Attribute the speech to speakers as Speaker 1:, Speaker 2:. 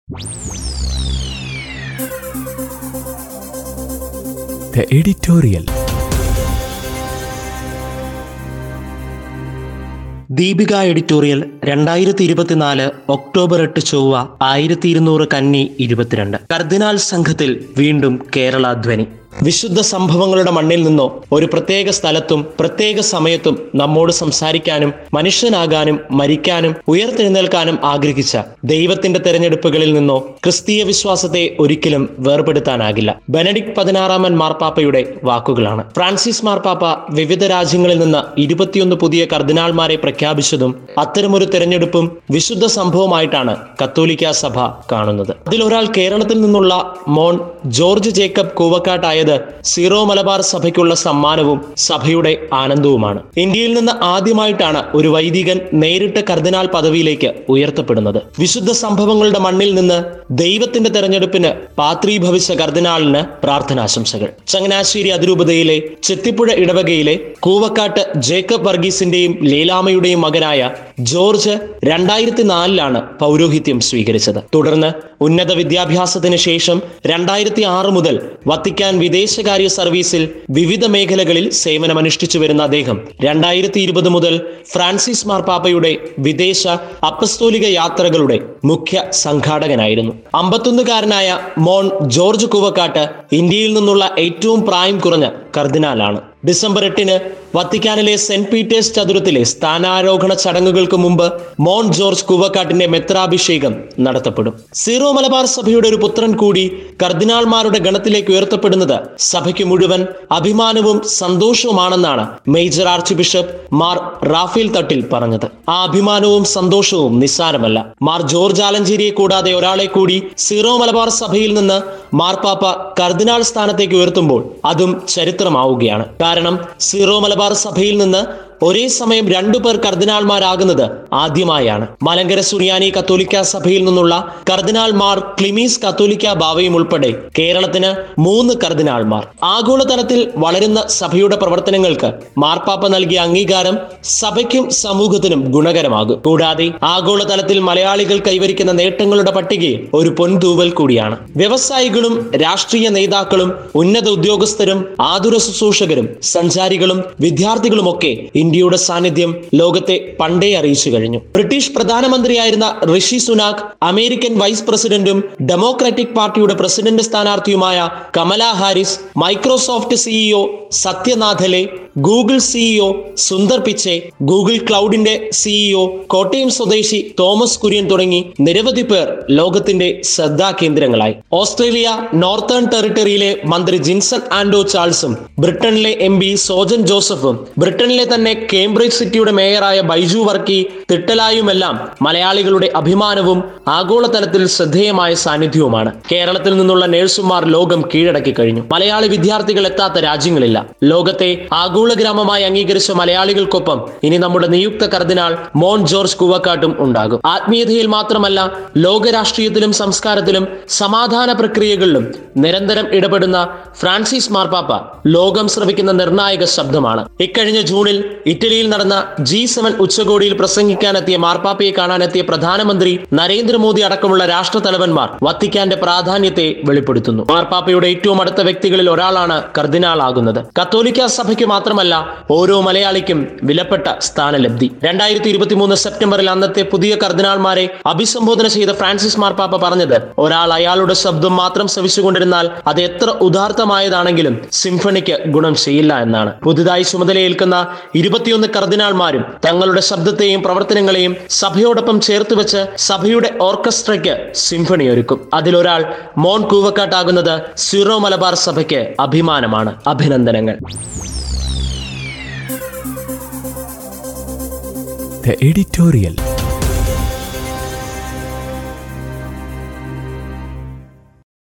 Speaker 1: The editorial.
Speaker 2: Deepika editorial രണ്ടായിരത്തി ഇരുപത്തിനാല് October എട്ട് ചൊവ്വ ആയിരത്തി ഇരുന്നൂറ് കന്നി ഇരുപത്തിരണ്ട് കർദിനാൾ സംഘത്തിൽ വീണ്ടും കേരള ധ്വനി വിശുദ്ധ സംഭവങ്ങളുടെ മണ്ണിൽ നിന്നോ ഒരു പ്രത്യേക സ്ഥലത്തും പ്രത്യേക സമയത്തും നമ്മോട് സംസാരിക്കാനും മനുഷ്യനാകാനും മരിക്കാനും ഉയർത്തെഴുന്നേൽക്കാനും ആഗ്രഹിച്ച ദൈവത്തിന്റെ തെരഞ്ഞെടുപ്പുകളിൽ നിന്നോ ക്രിസ്തീയ വിശ്വാസത്തെ ഒരിക്കലും വേർപെടുത്താനാകില്ല ബെനഡിക്ട് പതിനാറാമൻ മാർപ്പാപ്പയുടെ വാക്കുകളാണ് ഫ്രാൻസിസ് മാർപ്പാപ്പ വിവിധ രാജ്യങ്ങളിൽ നിന്ന് ഇരുപത്തിയൊന്ന് പുതിയ കർദിനാൾമാരെ പ്രഖ്യാപിച്ചതും അത്തരമൊരു തെരഞ്ഞെടുപ്പും വിശുദ്ധ സംഭവമായിട്ടാണ് കത്തോലിക്ക സഭ കാണുന്നത് അതിലൊരാൾ കേരളത്തിൽ നിന്നുള്ള മോൺ ജോർജ് ജേക്കബ് കൂവക്കാട്ടായത് സീറോ മലബാർ സഭയ്ക്കുള്ള സമ്മാനവും സഭയുടെ ആനന്ദവുമാണ് ഇന്ത്യയിൽ നിന്ന് ആദ്യമായിട്ടാണ് ഒരു വൈദികൻ നേരിട്ട് കർദിനാൾ പദവിയിലേക്ക് ഉയർത്തപ്പെടുന്നത് വിശുദ്ധ സംഭവങ്ങളുടെ മണ്ണിൽ നിന്ന് ദൈവത്തിന്റെ തെരഞ്ഞെടുപ്പിന് പാത്രീഭവിച്ച കർദിനാളിന് പ്രാർത്ഥനാശംസകൾ ചങ്ങനാശ്ശേരി അതിരൂപതയിലെ ചെത്തിപ്പുഴ ഇടവകയിലെ കൂവക്കാട്ട് ജേക്കബ് വർഗീസിന്റെയും ലീലാമയുടെയും മകനായ ജോർജ് രണ്ടായിരത്തി നാലിലാണ് പൗരോഹിത്യം സ്വീകരിച്ചത് തുടർന്ന് ഉന്നത വിദ്യാഭ്യാസത്തിന് ശേഷം രണ്ടായിരത്തി ആറ് മുതൽ വത്തിക്കാൻ വിദേശകാര്യ സർവീസിൽ വിവിധ മേഖലകളിൽ സേവനമനുഷ്ഠിച്ചു വരുന്ന അദ്ദേഹം രണ്ടായിരത്തി ഇരുപത് മുതൽ ഫ്രാൻസിസ് മാർപ്പാപ്പയുടെ വിദേശ അപ്പസ്തോലിക യാത്രകളുടെ മുഖ്യ സംഘാടകനായിരുന്നു അമ്പത്തൊന്നുകാരനായ മോൺ ജോർജ് കുവക്കാട്ട് ഇന്ത്യയിൽ നിന്നുള്ള ഏറ്റവും പ്രായം കുറഞ്ഞ കർദിനാലാണ് ഡിസംബർ എട്ടിന് വത്തിക്കാനിലെ സെന്റ് പീറ്റേഴ്സ് ചതുരത്തിലെ സ്ഥാനാരോഹണ ചടങ്ങുകൾക്ക് മുമ്പ് മോൺ ജോർജ് കുവക്കാട്ടിന്റെ മെത്രാഭിഷേകം നടത്തപ്പെടും സീറോ മലബാർ സഭയുടെ ഒരു പുത്രൻ കൂടി കർദിനാൾമാരുടെ ഗണത്തിലേക്ക് ഉയർത്തപ്പെടുന്നത് സഭയ്ക്ക് മുഴുവൻ അഭിമാനവും സന്തോഷവുമാണെന്നാണ് major archbishop Mar Raphael Thattil പറഞ്ഞത് ആ അഭിമാനവും സന്തോഷവും നിസ്സാരമല്ല മാർ ജോർജ് ആലഞ്ചേരിയെ കൂടാതെ ഒരാളെ കൂടി സീറോ മലബാർ സഭയിൽ നിന്ന് മാർപ്പാപ്പ കർദിനാൾ സ്ഥാനത്തേക്ക് ഉയർത്തുമ്പോൾ അതും ചരിത്രമാവുകയാണ് കാരണം സീറോ മലബാർ സഭയിൽ നിന്ന് ഒരേ സമയം രണ്ടു പേർ കർദിനാൾമാരാകുന്നത് ആദ്യമായാണ് മലങ്കര സുറിയാനി കത്തോലിക്ക സഭയിൽ നിന്നുള്ള കർദിനാൾമാർ ക്ലിമീസ് കത്തോലിക്ക ബാവയും ഉൾപ്പെടെ കേരളത്തിന് മൂന്ന് കർദിനാൾമാർ ആഗോളതലത്തിൽ വളരുന്ന സഭയുടെ പ്രവർത്തനങ്ങൾക്ക് മാർപ്പാപ്പ നൽകിയ അംഗീകാരം സഭയ്ക്കും സമൂഹത്തിനും ഗുണകരമാകും കൂടാതെ ആഗോളതലത്തിൽ മലയാളികൾ കൈവരിക്കുന്ന നേട്ടങ്ങളുടെ പട്ടികയിൽ ഒരു പൊൻതൂവൽ കൂടിയാണ് വ്യവസായികളും രാഷ്ട്രീയ നേതാക്കളും ഉന്നത ഉദ്യോഗസ്ഥരും ആതുര ശുശ്രൂഷകരും സഞ്ചാരികളും വിദ്യാർത്ഥികളുമൊക്കെ ഇന്ത്യയുടെ സാന്നിധ്യം ലോകത്തെ പണ്ടേ അറിയിച്ചു കഴിഞ്ഞു ബ്രിട്ടീഷ് പ്രധാനമന്ത്രിയായിരുന്ന ഋഷി സുനാക് അമേരിക്കൻ വൈസ് പ്രസിഡന്റും ഡെമോക്രാറ്റിക് പാർട്ടിയുടെ പ്രസിഡന്റ് സ്ഥാനാർത്ഥിയുമായ Kamala Harris Microsoft CEO Satya Nadella Google CEO Sundar Pichai Google ക്ലൗഡിന്റെ സിഇഒ കോട്ടയം സ്വദേശി തോമസ് കുര്യൻ തുടങ്ങി നിരവധി പേർ ലോകത്തിന്റെ ശ്രദ്ധാകേന്ദ്രങ്ങളായി ഓസ്ട്രേലിയ നോർത്തേൺ ടെറിട്ടറിയിലെ മന്ത്രി ജിൻസൺ ആൻഡോ ചാൾസും ബ്രിട്ടനിലെ എം പി സോജൻ ജോസഫും ബ്രിട്ടനിലെ തന്നെ കേംബ്രിഡ്ജ് സിറ്റിയുടെ മേയറായ ബൈജു വർക്കി തിട്ടലായുമെല്ലാം മലയാളികളുടെ അഭിമാനവും ആഗോളതലത്തിൽ ശ്രദ്ധേയമായ സാന്നിധ്യവുമാണ് കേരളത്തിൽ നിന്നുള്ള നഴ്സുമാർ ലോകം കീഴടക്കി കഴിഞ്ഞു മലയാളി വിദ്യാർത്ഥികൾ എത്താത്ത രാജ്യങ്ങളില്ല ലോകത്തെ ആഗോള ഗ്രാമമായി അംഗീകരിച്ച മലയാളികൾക്കൊപ്പം ഇനി നമ്മുടെ നിയുക്ത കർദിനാൾ മോൺ ജോർജ് കുവക്കാട്ടും ഉണ്ടാകും ആത്മീയതയിൽ മാത്രമല്ല ലോക രാഷ്ട്രീയത്തിലും സംസ്കാരത്തിലും സമാധാന പ്രക്രിയകളിലും നിരന്തരം ഇടപെടുന്ന ഫ്രാൻസിസ് മാർപ്പാപ്പ ലോകം ശ്രവിക്കുന്ന നിർണായക ശബ്ദമാണ് ഇക്കഴിഞ്ഞ ജൂണിൽ ഇറ്റലിയിൽ നടന്ന ജി സെവൻ ഉച്ചകോടിയിൽ പ്രസംഗിക്കാനെത്തിയ മാർപ്പാപ്പയെ കാണാനെത്തിയ പ്രധാനമന്ത്രി നരേന്ദ്രമോദി അടക്കമുള്ള രാഷ്ട്രതലവന്മാർ വത്തിക്കാന്റെ പ്രാധാന്യത്തെ വെളിപ്പെടുത്തുന്നു മാർപ്പാപ്പയുടെ ഏറ്റവും അടുത്ത വ്യക്തികളിൽ ഒരാളാണ് കർദിനാൾ ആകുന്നത് കത്തോലിക്ക സഭയ്ക്ക് മാത്രമല്ല ഓരോ മലയാളിക്കും വിലപ്പെട്ട സ്ഥാനലബ്ധി രണ്ടായിരത്തി ഇരുപത്തിമൂന്ന് സെപ്റ്റംബറിൽ അന്നത്തെ പുതിയ കർദിനാൾമാരെ അഭിസംബോധന ചെയ്ത ഫ്രാൻസിസ് മാർപ്പാപ്പ പറഞ്ഞത് ഒരാൾ അയാളുടെ ശബ്ദം മാത്രം ശ്രവിച്ചുകൊണ്ടിരുന്നാൽ അത് എത്ര ഉദാർത്ഥമായതാണെങ്കിലും സിംഫണിക്ക് ഗുണം ചെയ്യില്ല എന്നാണ് പുതുതായി ചുമതലയേൽക്കുന്ന ഇരുപത്തിയൊന്ന് കർദിനാൾമാരും തങ്ങളുടെ ശബ്ദത്തെയും പ്രവർത്തനങ്ങളെയും സഭയോടൊപ്പം ചേർത്ത് വെച്ച് സഭയുടെ ഓർക്കസ്ട്രയ്ക്ക് സിംഫണി ഒരുക്കും അതിലൊരാൾ മോൺ കൂവക്കാട്ടാകുന്നത് സീറോ മലബാർ സഭയ്ക്ക് അഭിമാനമാണ് അഭിനന്ദനങ്ങൾ
Speaker 1: The editorial.